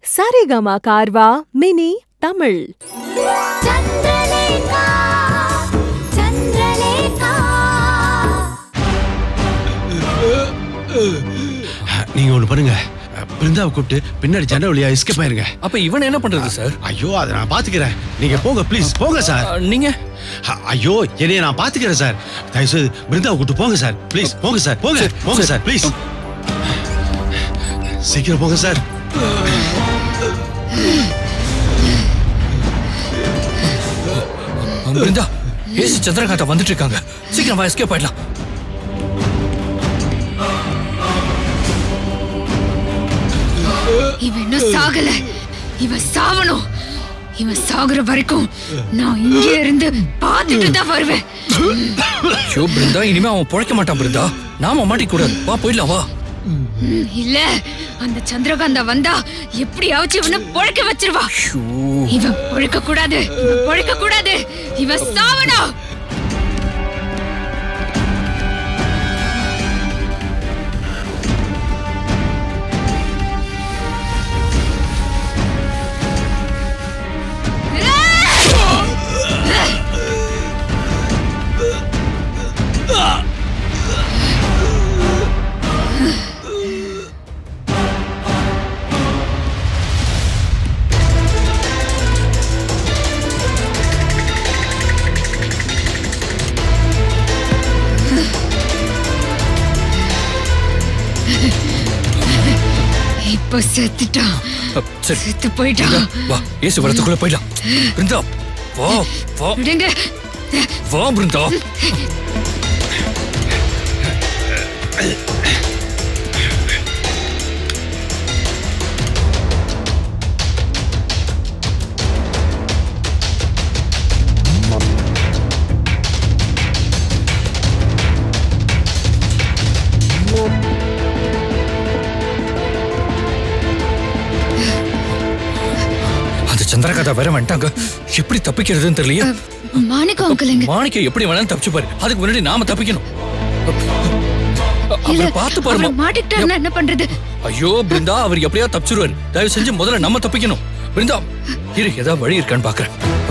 Saregama Carvaan mini Tamil Chandralekha Chandralekha நீங்க ஒண்ணு பண்ணுங்க பிருந்தாவை கூப்பிட்டு பின்னாடி ஜன்னல் வழியா எஸ்கேப் ஆயிருங்க அப்ப இவன் என்ன பண்றது சார் ஐயோ அதை நான் பாத்துக்கிறேன் நீங்க போங்க ப்ளீஸ் போங்க சார் அஹ், நீங்க அ- ஐயோ என்னைய நான் பாத்துக்கிறேன் சார் தயவுசெய்து பிருந்தாவை கூப்பிட்டு போங்க சார் ப்ளீஸ் போங்க சார் போங்க போங்க சார் ப்ளீஸ் சீக்கிரம் போங்க சார் அஹ், பிருந்தா ஏசி சந்திரகாந்தா வந்துட்டு இருக்காங்க சீக்கிரம் வா எஸ்கேப் ஆயிடலாம் இவன் இன்னும் சாகல இவன் சாவணும் இவன் சாகுற வரைக்கும் நான் இங்கே இருந்து பார்த்துட்டு தான் வருவேன் ஐயோ பிருந்தா இனிமே அவன் பொழைக்க மாட்டான் பிருந்தா நாம மாட்டிக்கூடாது வா போயிடலாம் வா ம், இல்ல அந்த சந்திரகாந்தா வந்தா எப்படியாச்சும் இவனை பொழைக்க வச்சிருவா ஐயோ இவன் பொழைக்க கூடாது இவன் பொழைக்க கூடாது இவன் சாவணும் இப்ப செத்துட்டான் அஹ், சரி செத்து போயிட்டான் பிருந்தா, வா ஏசு வரத்துக்குள்ள போயிடலாம் பிருந்தா வா வா விடுங்க வா பிருந்தா அந்த சந்திரகாதா வேற வந்துட்டாங்க எப்படி தப்பிக்கிறதுன்னு தெரியலையே மாணிக்கம் அங்கிள் எங்க மாணிக்க எப்படி வேணாலும் தப்பிச்சு பாரு அதுக்கு முன்னாடி நாம தப்பிக்கணும் இல்ல அவரை பார்த்து பாருமா அவரை மாட்டிக்கிட்டாருன்னா என்ன பண்றது ஐயோ பிருந்தா அவர் எப்படியா தப்பிச்சிருவாரு தயவு செஞ்சு முதல்ல நம்ம தப்பிக்கணும் பிருந்தா இரு ஏதாவது வழி இருக்கான்னு பாக்குறேன்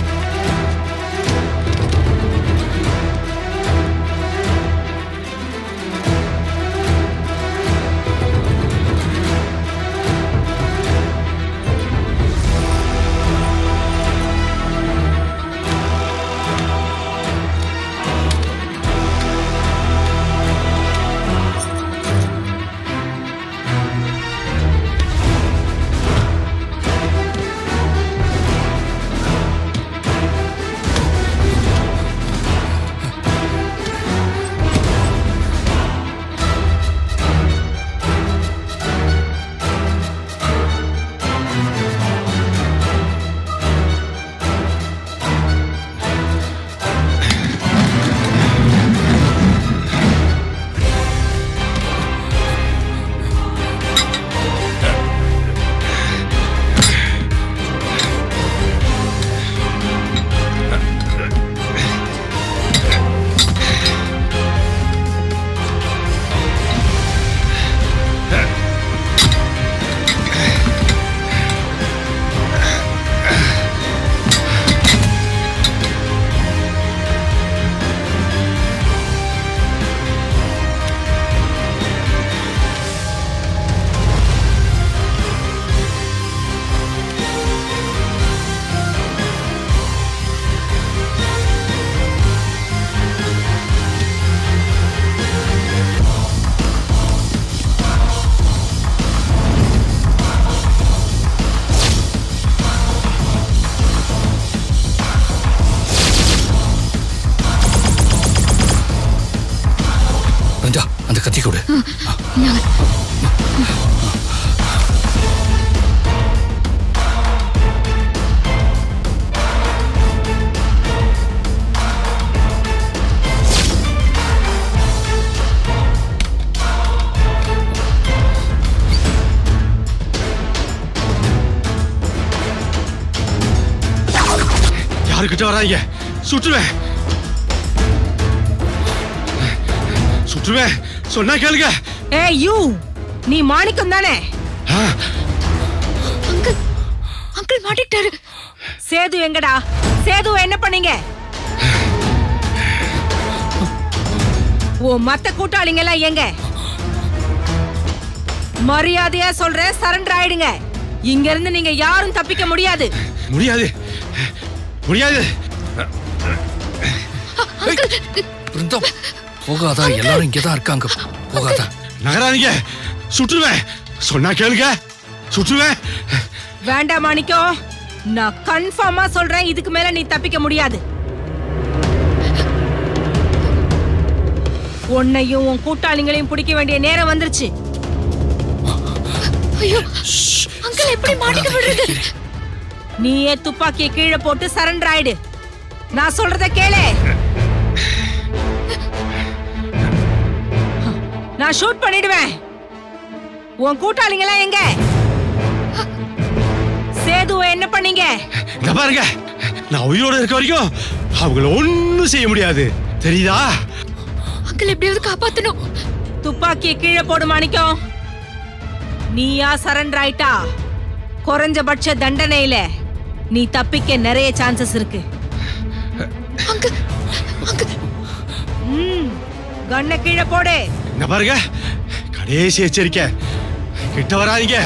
பிருந்தா அந்த கத்தி கொடு யாருக்கிட்ட வராதீங்க சுட்டுருவேன் சுட்டுருவேன் சொன்னா கேளுங்க ஏய் யூ நீ மாணிக்கம் தானே ஆ, அங்கிள் மாட்டிக்கிட்டாரு சேது எங்கடா சேது என்ன பண்ணீங்க ஓ மத்த கூட்டாளிங்க எல்லாம் எங்க மரியாதையா சொல்றேன் சரண்டர் ஆயிடுங்க இங்க இருந்து நீங்க யாரும் தப்பிக்க முடியாது முடியாது முடியாது பிருந்தா போகாதா எல்லாரும் இங்கதான் இருக்காங்க போகாதா நகராதீங்க சுட்டுருவேன் சொன்னா கேளுங்க சுட்டுருவேன் வேண்டாம் மாணிக்கம் நான் கன்ஃபார்மா சொல்றேன் இதுக்கு மேல நீ தப்பிக்க முடியாது உன்னையும் உன் கூட்டாளிங்களையும் பிடிக்க வேண்டிய நேரம் வந்துருச்சு ஐயோ அங்கிள் எப்படி மாட்டிக்க விடுறது நீயே துப்பாக்கியை கீழே போட்டு சரண்டர் ஆயிடு நான் சொல்றத கேளு நான் ஷூட் பண்ணிடுவேன் உன் கூட்டாளிங்க எல்லாம் எங்க சேதுவை என்ன பண்ணீங்க இங்க பாருங்க நான் உயிரோட இருக்க வரைக்கும் அவங்கள ஒண்ணும் செய்ய முடியாது தெரியுதா அங்கிள் எப்படியாவது காப்பாத்தணும் துப்பாக்கியை கீழே போடு மாணிக்கம் நீயா சரண்டர் ஆயிட்டா குறைஞ்சபட்ச தண்டனையில நீ தப்பிக்க நிறைய சான்சஸ் இருக்கு அங்கிள் அங்கிள் ம் கண்ணை கீழே போடு இங்க பாருங்க கடைசி எச்சரிக்கை கிட்ட வராதீங்க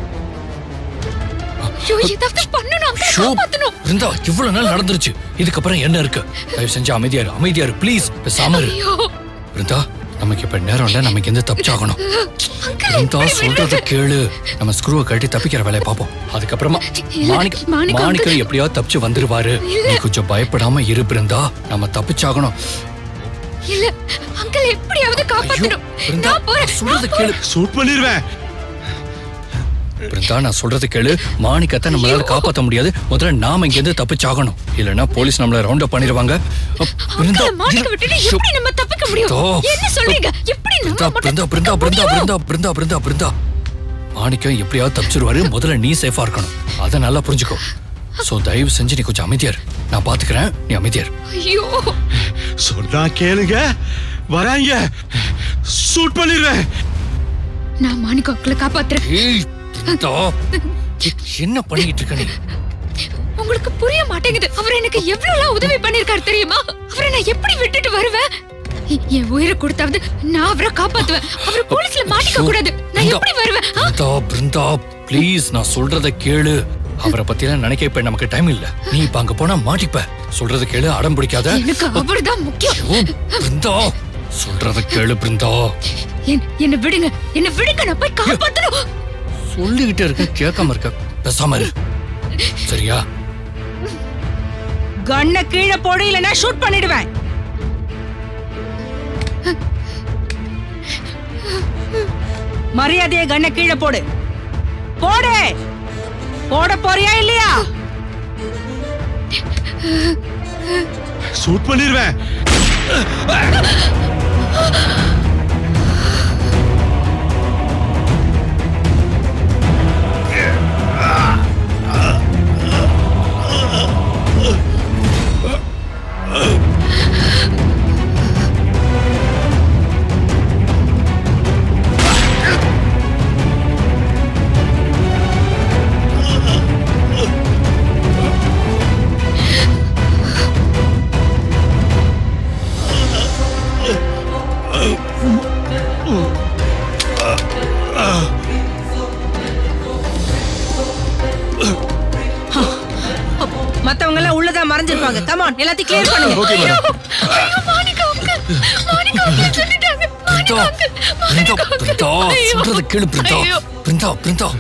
ஐயோ ஏதாவது பண்ணணும் அங்கிள் ஷோ காப்பாத்தணும் பிருந்தா இவ்வளவு நாள் நடந்துருச்சு இதுக்கப்புறம் என்ன இருக்கு தயவு செஞ்சு அமைதியா இரு அமைதியா இரு ப்ளீஸ் பேசாம இரு ஐயோ பிருந்தா நமக்கு இப்ப நேரம் இல்ல நமக்கு எந்த தப்பிச்சாகணும் அங்கிள் பிருந்தா எப்படி சொல்றத விடுறது? கேளு நம்ம ஸ்க்ரூவை கழட்டி தப்பிக்கிற வேலையை பார்ப்போம் அதுக்கப்புறமா இல்ல, மாணிக்க மாணிக்கம் மாணிக்கம் uncle. எப்படியாவது தப்பிச்சு வந்துருவாரு இல்ல. நீ கொஞ்சம் பயப்படாம இரு பிருந்தா நம்ம தப்பிச்சாகணும் இல்ல அங்கிள் எப்படியாவது காப்பாத்தணும் பிருந்தா நான் போறேன் சொல்றத நான் கேளு போறேன். சூட் பண்ணிடுவேன் பிருந்தா நான் சொல்றது கேளு மாணிக்கத்தை நம்மளால காப்பாத்த முடியாது முதல்ல நாம இங்க இருந்து தப்பிச்சாகணும் இல்லனா போலீஸ் நம்மள ரவுண்ட் அப் பண்ணிடுவாங்க அப், பிருந்தா, அங்கிளை மாட்டிக்க விட்டுட்டு ஷோ, எப்படி நம்ம தப்பிக்க முடியும் பிருந்தா. என்ன சொல்றீங்க எப்படி பிருந்தா நம்ம பிருந்தா மட்டும் பிருந்தா தப்பிக்க பிருந்தா முடியும்? பிருந்தா பிருந்தா பிருந்தா பிருந்தா மாணிக்கம் எப்படியாவது தப்பிச்சிருவாரு முதல்ல நீ சேஃபா இருக்கணும் அதை நல்லா புரிஞ்சுக்கோ சோ தயவு செஞ்சு நீ கொஞ்சம் அமைதியா இரு நான் பாத்துக்கிறேன் நீ அமைதியா இரு ஐயோ சொன்னா கேளுங்க வராங்க சூட் பண்ணிடுவேன் நான் மாணிக்கம் அங்கிளை காப்பாத்துறேன் ஏய் பிருந்தா என்ன பண்ணிட்டு இருக்க நீ உங்களுக்கு புரிய மாட்டேங்குது அவர் எனக்கு எவ்வளவு உதவி பண்ணிருக்காரு தெரியுமா அவரை நான் எப்படி விட்டுட்டு வருவேன் எ- என் உயிரை கொடுத்தாவது நான் அவரை காப்பாத்துவேன் அவர் போலீஸ்ல மாட்டிக்க கூடாது நான் பிருந்தா, எப்படி வருவேன் ஆ? பிருந்தா பிருந்தா ப்ளீஸ் நான் சொல்றத கேளு அவரை பத்தி எல்லாம் நினைக்க இப்ப நமக்கு டைம் இல்ல நீ இப்ப அங்க போனா மாட்டிப்ப சொல்றத கேளு அடம் பிடிக்காத எனக்கு அவர்தான் முக்கியம் ஐயோ, பிருந்தா சொல்றத கேளு பிருந்தா என்- என்னை விடுங்க என்னை விடுங்க நான் போய் காப்பாத்தணும் சொல்லிக்கிட்டே இருக்க கேட்காம இருக்க பேசாம இரு சரியா கண்ணை கீழே போடு இல்லைன்னா ஷூட் பண்ணிடுவேன் மரியாதையை கண்ணை கீழே போடு போடு போட போறியா இல்லையா சூட் பண்ணிடுவேன் மத்தவங்க எல்லாம் உள்ளதான் மறைஞ்சிருப்பாங்க கமான் எல்லாத்தையும் கிளியர் பண்ணுங்க ஓகே மேடம் ஐயோ, மாணிக்கா uncle. மாணிக்கா uncle சொல்லிட்டாங்க. பிருந்தா மாணிக்கா uncle. பிருந்தா மாணிக்கா பிருந்தா uncle. ஐயோ. சொல்றத கேளு பிருந்தா ஐயோ. பிருந்தா பிருந்தா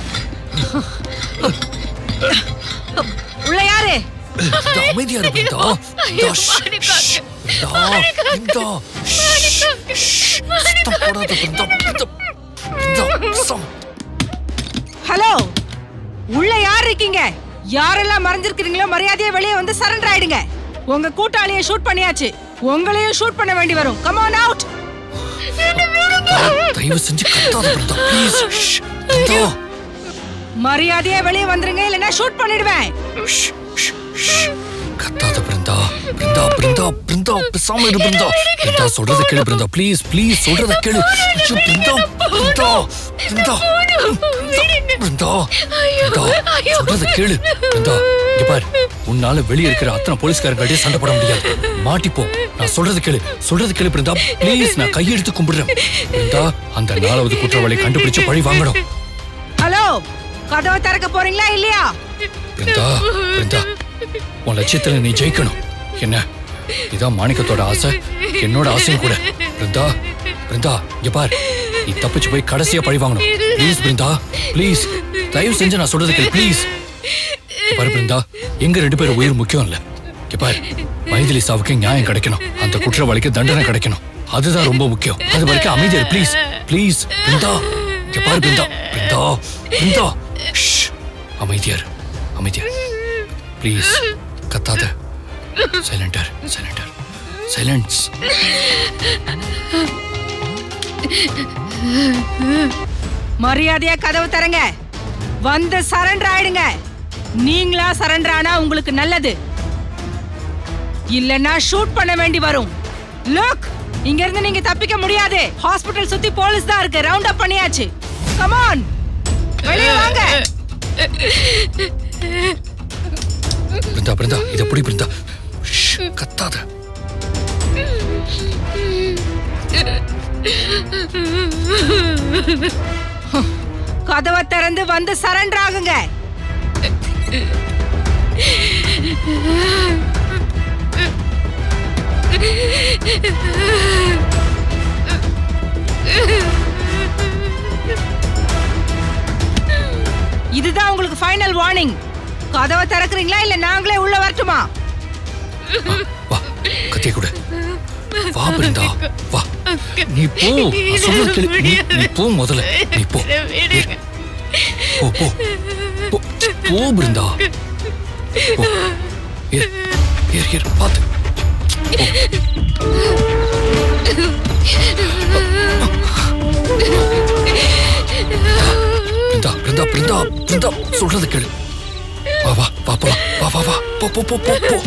உள்ள யாரு பிருந்தா, அமைதியா இரு பிருந்தா ஐயோ, பிருந்தா, ஷ், மாணிக்கா ஷ், uncle. பிருந்தா, மாணிக்கா uncle. பிருந்தா, ஷ், மாணிக்கா uncle. ஷ், சத்தம் போடாத பிருந்தா பிருந்தா பிருந்தா சம். ஹலோ உள்ள யார் இருக்கீங்க யாரெல்லாம் மறைஞ்சிருக்கிறீங்களோ மரியாதையா வெளியே வந்து சரண்டர் ஆயிடுங்க உங்க கூட்டாளியை ஷூட் பண்ணியாச்சு உங்களையும் ஷூட் பண்ண வேண்டி வரும் கமான் அவுட் பிருந்தா, தயவு செஞ்சு கத்தாத பிருந்தா ப்ளீஸ் பிருந்தா மரியாதையா வெளியே வந்துருங்க இல்லைன்னா ஷூட் பண்ணிடுவேன் ஷ், ஷ், ஷ். கத்தாத பிருந்தா பிருந்தா பிருந்தா பிருந்தா பேசாம இரு பிருந்தா பிருந்தா சொல்றத கேளு பிருந்தா ப்ளீஸ் ப்ளீஸ் சொல்றத கேளு ஐயோ, பிருந்தா பிருந்தா பிருந்தா பிருந்தா பிருந்தா சொல்றத கேளு பிருந்தா இங்க பாரு உன்னால வெளிய இருக்கிற அத்தனை போலீஸ்காரங்கள்ட்ட சண்டை போட முடியாது மாட்டிப்போம் நான் சொல்றது கேளு சொல்றது கேளு பிருந்தா ப்ளீஸ் நான் கையெடுத்து கும்பிடுறேன் பிருந்தா அந்த நாலாவது குற்றவாளி கண்டுபிடிச்சு பழி வாங்கணும் ஹலோ கதவை திறக்க போறீங்களா இல்லையா பிருந்தா பிருந்தா உன் லட்சியத்துல நீ ஜெயிக்கணும் என்ன இதான் மாணிக்கத்தோட ஆசை என்னோட ஆசையும் கூட பிருந்தா பிருந்தா இங்க பார் நீ தப்பிச்சு போய் கடைசியா பழி வாங்கணும் ப்ளீஸ் பிருந்தா ப்ளீஸ் தயவு செஞ்சு நான் சொல்றது கேளு ப்ளீஸ் பாரு பிருந்தா எங்க ரெண்டு பேரும் உயிர் முக்கியம் இல்ல இங்க பாரு மைதிலி சாவுக்கு நியாயம் கிடைக்கணும் அந்த குற்றவாளிக்கு தண்டனை கிடைக்கணும் அதுதான் ரொம்ப முக்கியம் அது வரைக்கும் அமைதியார் ப்ளீஸ் ப்ளீஸ் பிருந்தா இங்க பாரு பிருந்தா பிருந்தா பிருந்தா ஷ், அமைதியார் அமைதியார் ப்ளீஸ் கத்தாத சைலண்டர் சைலண்டர் சைலன்ஸ் மரியாதையா கதவு திறங்க வந்து சரண்டர் ஆயிடுங்க நீங்களா சரண்டர் ஆனா உங்களுக்கு நல்லது இல்லனா ஷூட் பண்ண வேண்டி வரும் லுக் இங்க இருந்து நீங்க தப்பிக்க முடியாது ஹாஸ்பிடல் சுத்தி போலீஸ் தான் இருக்கு ரவுண்ட் அப் பண்ணியாச்சு கமான் வெளிய வாங்க பிருந்தா பிருந்தா இதை புடி பிருந்தா ஷ், கத்தாத கதவை திறந்து வந்து சரண்டர் ஆகுங்க இதுதான் உங்களுக்கு ஃபைனல் வார்னிங் கதவை திறக்குறீங்களா இல்ல நாங்களே உள்ள வரட்டுமா வா கத்திய கூட வா பிருந்தா வா நீ போ நான் சொல்றது கேளு. நீ நீ போ முதல்ல நீ போ ஏறு. போ போ போ போ பிருந்தா போ ஏறு ஏறு ஏறு பாத்து பிருந்தா பிருந்தா பிருந்தா பிருந்தா சொல்றது கேளு வா வா வா போலாம் வா வா வா போ போ போ போ போ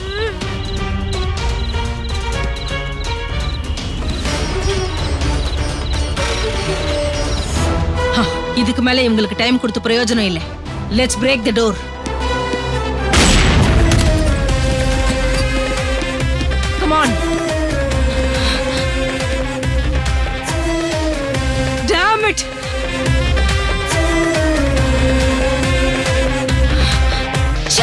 ஹ, இதுக்கு மேல இவங்களுக்கு டைம் கொடுத்து பிரயோஜனம் இல்ல let's break the door come on Damn it! ச்சே!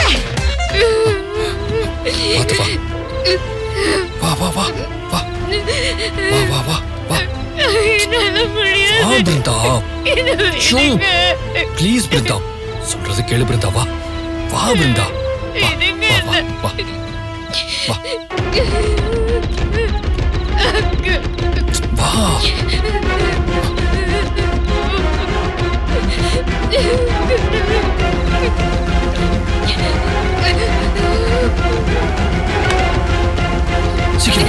பாத்து வா வா வா வா வா வா வா வா என்னால முடியாது வா பிருந்தா ஷோ ப்ளீஸ் பிருந்தா சொல்றது கேளு பிருந்தா வா வா பிருந்தா வா வா வா வா வா வா சீக்கிரம்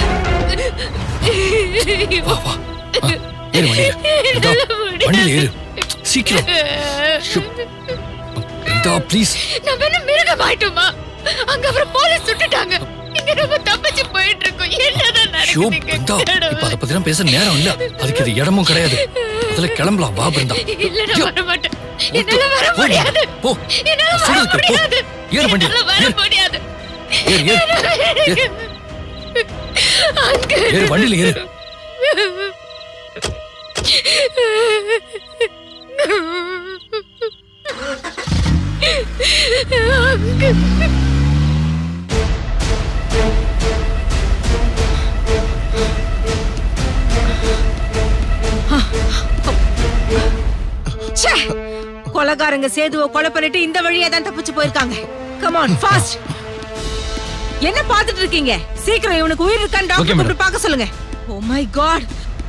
வா வா வா ஆ, ஏறு வண்டியில பிருந்தா வண்டியில ஏறு சீக்கிரம் ஷோ. பிருந்தா ப்ளீஸ் நான் வேணா மிருகம் ஆயிட்டோமா அங்க அப்புறம் போலீஸ் சுட்டுட்டாங்க இங்க நம்ம தப்பிச்சு போயிட்டு இருக்கோம் என்னதான் ஷோ நடக்குது பிருந்தா இங்க? இப்ப அதை பத்தி பேச நேரம் இல்ல அதுக்கு இது இடமும் கிடையாது அதுல கிளம்பலாம் வா பிருந்தா இல்ல நான் ஐயோ. வர மாட்டேன் என்னால வர போ, முடியாது போ என்னால நான் வர சொல்றது கேளு, போ. முடியாது ஏறு வண்டி, என்னால வர ஏறு. முடியாது ஏறு ஏறு ஏறு. அங்க ஏறு வண்டியில ஏறு ச்சே! கொலைகாரங்க சேதுவை கொலை பண்ணிட்டு இந்த வழியா தான் தப்பிச்சு போயிருக்காங்க கம் ஆன் ஃபாஸ்ட் என்ன பார்த்துட்டு இருக்கீங்க சீக்கிரம் இவனுக்கு உயிர் இருக்கான்னு Okay, டாக்டர் madam. கூப்பிட்டு பார்க்க சொல்லுங்க ஓ மை காட்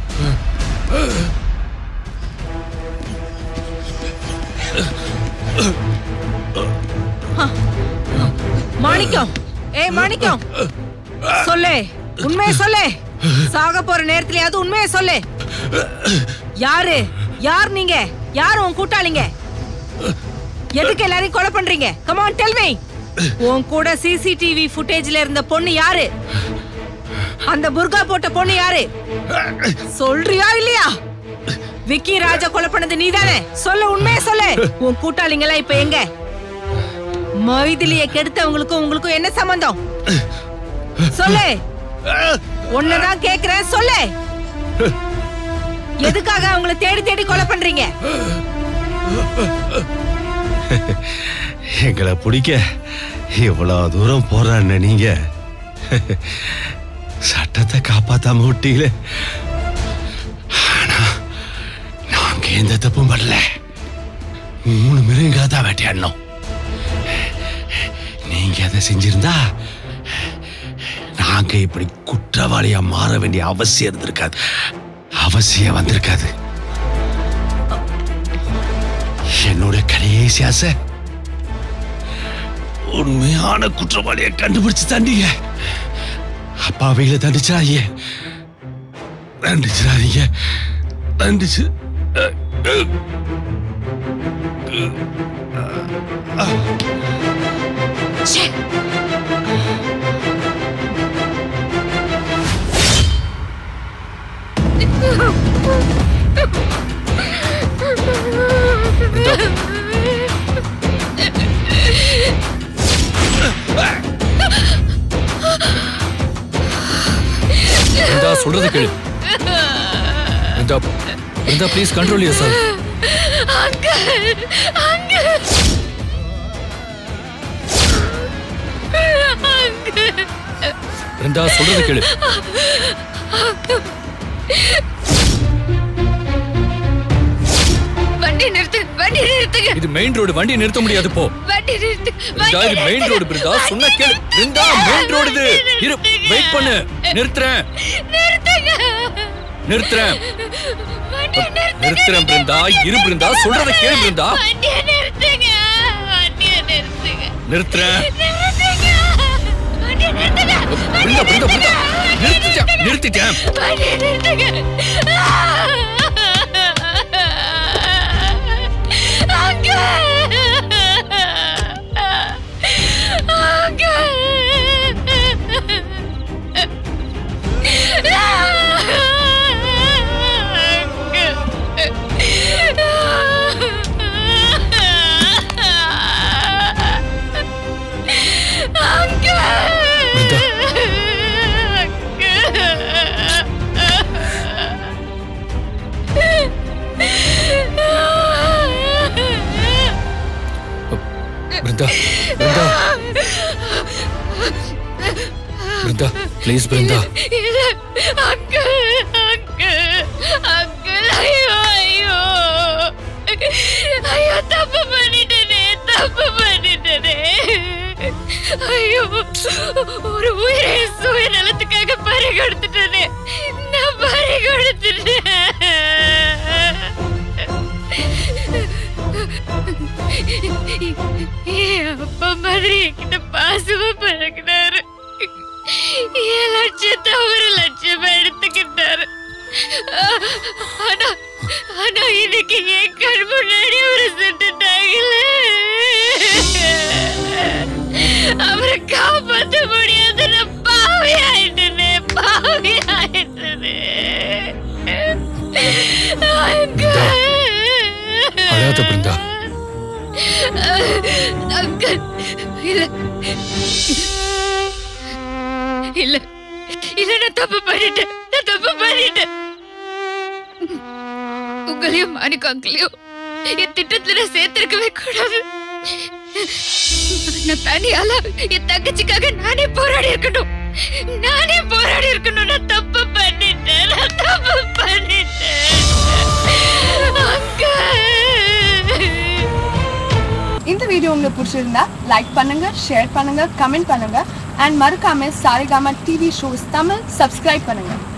மாணிக்கம் ஏய் மாணிக்கம் சொல்லு உண்மையை சொல்லு சாக போற நேரத்துலயாவது உண்மையை சொல்லு யாரு யார் நீங்க யார் உன் கூட்டாளிங்க எதுக்கு எல்லாரையும் கொலை பண்றீங்க கமான் டெல் மீ உன் கூட சிசிடிவி ஃபுட்டேஜ்ல இருந்த பொண்ணு யாரு அந்த புர்கா போட்ட பொண்ணு யாரு சொல்றியா இல்லையா விக்கி ராஜா கொலை பண்ணது நீதானே சொல்லு உண்மையை சொல்லு உன் கூட்டாளிங்க எல்லாம் இப்ப எங்க மைதிலிய கெடுத்தவங்களுக்கும் உங்களுக்கும் என்ன சம்பந்தம் சொல்லு ஒன்னதான் கேக்குறேன் சொல்லு எதுக்காக அவங்கள தேடி தேடி கொலை பண்றீங்க எங்களை பிடிக்க இவ்வளவு தூரம் போறான்னு நீங்க சட்டத்தை காப்பாத்தாம விட்டீங்களே ஆனா நாங்க எந்த தப்பும் பண்ணல மூணு மிருகங்களை தான் வேட்டையாடணும் நீங்க அதை செஞ்சிருந்தா நாங்க இப்படி குற்றவாளியா மாற வேண்டிய அவசியம் இருந்திருக்காது அவசியம் வந்திருக்காது என்னோட கடைசி ஆசை உண்மையான குற்றவாளியை கண்டுபிடிச்சு தண்டிங்க அப்பாவையில தண்டிச்சாதீங்க தண்டிச்சிடாதீங்க தண்டிச்சு பிருந்தா சொல்றது கேளு Brinda Brinda please control yourself Brinda சொல்றது கேளு வண்டி நிறுத்து வண்டி நிறுத்துங்க இது மெயின் ரோடு வண்டி நிறுத்த முடியாது போ வண்டி நிறுத்து பிருந்தா இது மெயின் ரோடு பிருந்தா சொன்ன கேளு பிருந்தா மெயின் ரோடு இது இரு வெயிட் பண்ணு நிறுத்துறேன் நிறுத்துங்க நிறுத்துறேன் வண்டி நிறுத்துங்க நிறுத்துறேன் பிருந்தா இரு பிருந்தா சொல்றத கேளு பிருந்தா வண்டியை நிறுத்துங்க வண்டியை நிறுத்துங்க நிறுத்துறேன் நிறுத்துங்க வண்டியை நிறுத்துங்க பிருந்தா பிருந்தா பிருந்தா நிறுத்திட்டேன் நிறுத்திட்டேன் வண்டியை நிறுத்துங்க அங்க அங்க பிருந்தா பிருந்தா பிருந்தா பிருந்தா ப்ளீஸ் பிருந்தா இல்ல அங்கிள் அங்கிள் அங்கிள் ஐயோ ஐயோ ஐயோ தப்பு பண்ணிட்டேனே தப்பு பண்ணிட்டேனே ஐயோ ஒரு உயிரை சுயநலத்துக்காக பறி கொடுத்துட்டேனே நான் பறி கொடுத்துட்டேன் என் அப்பா மாதிரி என்கிட்ட பாசமா பழகினாரு என் லட்சியத்தை ஒரு லட்சியமா எடுத்துக்கிட்டாரு ஆனா ஆனா இன்னைக்கு என் கண் முன்னாடி அவரை சுட்டுட்டாங்கல்ல அவரை காப்பாற்ற முடியாத நான் பாவி ஆயிட்டேனே பாவி ஆயிட்டேனே அழாத பிருந்தா அங்கிள் இல்ல இல்ல இல்ல நான் தப்பு பண்ணிட்டேன் நான் தப்பு பண்ணிட்டேன் உங்களையும் மாணிக்கம் அங்கிளையும் என் திட்டத்துல நான் சேர்த்திருக்கவே கூடாது நான் தனியால என் தங்கச்சிக்காக நானே போராடி இருக்கணும் நானே போராடி இருக்கணும் நான் தப்பு பண்ணிட்டேன் நான் தப்பு பண்ணிட்டேன் அங்கிள் இந்த வீடியோ உங்களுக்கு பிடிச்சிருந்தா லைக் பண்ணுங்க ஷேர் பண்ணுங்க கமெண்ட் பண்ணுங்க அண்ட் மறக்காம Saregama TV shows Tamil subscribe பண்ணுங்க